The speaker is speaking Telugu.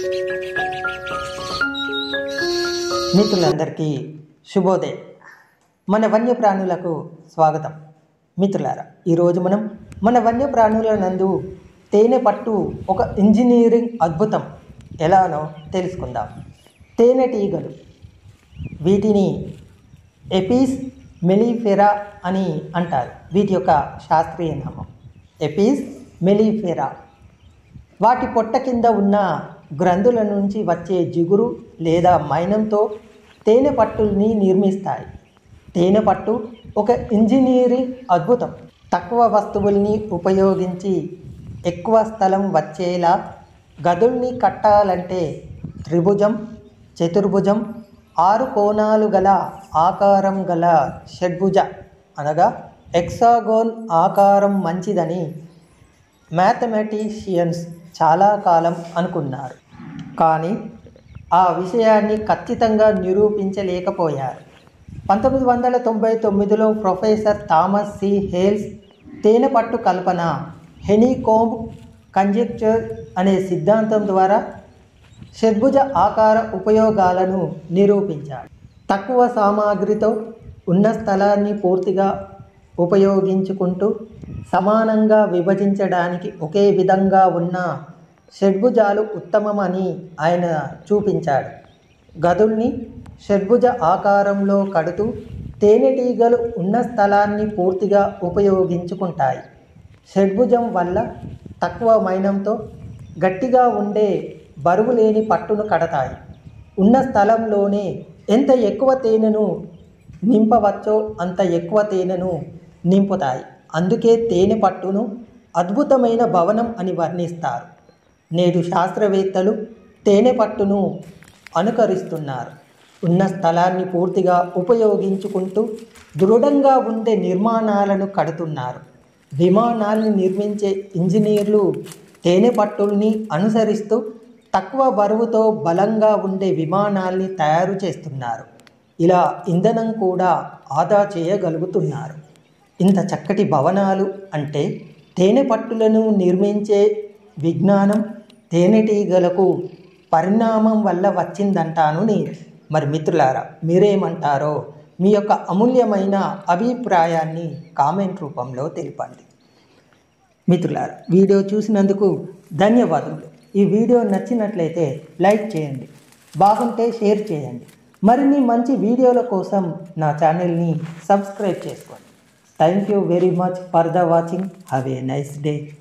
మిత్రులందరికీ శుభోదయం మన వన్యప్రాణులకు స్వాగతం మిత్రులారా ఈరోజు మనం మన వన్యప్రాణుల నందు తేనె పట్టు ఒక ఇంజనీరింగ్ అద్భుతం ఎలానో తెలుసుకుందాం తేనెటీగలు వీటిని ఎపీస్ మెలిఫెరా అని అంటారు వీటి యొక్క శాస్త్రీయ నామం ఎపీస్ మెలిఫెరా వాటి పొట్ట కింద ఉన్న గ్రంథుల నుంచి వచ్చే జిగురు లేదా మైనంతో తేనె పట్టుల్ని నిర్మిస్తాయి తేనె పట్టు ఒక ఇంజనీరింగ్ అద్భుతం తక్కువ వస్తువుల్ని ఉపయోగించి ఎక్కువ స్థలం వచ్చేలా గదుల్ని కట్టాలంటే త్రిభుజం చతుర్భుజం ఆరు కోణాలు గల ఆకారం గల షడ్భుజ అనగా ఎక్సాగోన్ ఆకారం మంచిదని మ్యాథమెటీషియన్స్ చాలా కాలం అనుకున్నారు కానీ ఆ విషయాన్ని ఖచ్చితంగా నిరూపించలేకపోయారు పంతొమ్మిది వందల తొంభై తొమ్మిదిలో ప్రొఫెసర్ థామస్ సి హేల్స్ తేనె పట్టు కల్పన హెనీకోంబ్ కంజెక్చర్ అనే సిద్ధాంతం ద్వారా షడ్భుజ ఆకార ఉపయోగాలను నిరూపించాడు తక్కువ సామాగ్రితో ఉన్న స్థలాన్ని పూర్తిగా ఉపయోగించుకుంటూ సమానంగా విభజించడానికి ఒకే విధంగా ఉన్న షడ్భుజాలు ఉత్తమమని ఆయన చూపించాడు గదుల్ని షడ్భుజ ఆకారంలో కడుతూ తేనెటీగలు ఉన్న స్థలాన్ని పూర్తిగా ఉపయోగించుకుంటాయి షడ్భుజం వల్ల తక్కువ మైనంతో గట్టిగా ఉండే బరువు లేని పట్టును కడతాయి ఉన్న స్థలంలోనే ఎంత ఎక్కువ తేనెను నింపవచ్చో అంత ఎక్కువ తేనెను నింపుతాయి అందుకే తేనె పట్టును అద్భుతమైన భవనం అని వర్ణిస్తారు నేడు శాస్త్రవేత్తలు తేనె పట్టును అనుకరిస్తున్నారు ఉన్న స్థలాన్ని పూర్తిగా ఉపయోగించుకుంటూ దృఢంగా ఉండే నిర్మాణాలను కడుతున్నారు విమానాల్ని నిర్మించే ఇంజనీర్లు తేనె పట్టుల్ని అనుసరిస్తూ తక్కువ బరువుతో బలంగా ఉండే విమానాల్ని తయారు చేస్తున్నారు ఇలా ఇంధనం కూడా ఆదా చేయగలుగుతున్నారు ఇంత చక్కటి భవనాలు అంటే తేనె పట్టులను నిర్మించే విజ్ఞానం తేనెటీగలకు పరిణామం వల్ల వచ్చిందంటాను నేను మరి మిత్రులారా మీరేమంటారో మీ యొక్క అమూల్యమైన అభిప్రాయాన్ని కామెంట్ రూపంలో తెలిపండి మిత్రులారా వీడియో చూసినందుకు ధన్యవాదములు ఈ వీడియో నచ్చినట్లయితే లైక్ చేయండి బాగుంటే షేర్ చేయండి మరిన్ని మంచి వీడియోల కోసం నా ఛానల్ని సబ్స్క్రైబ్ చేసుకోండి thank you very much for the watching have a nice day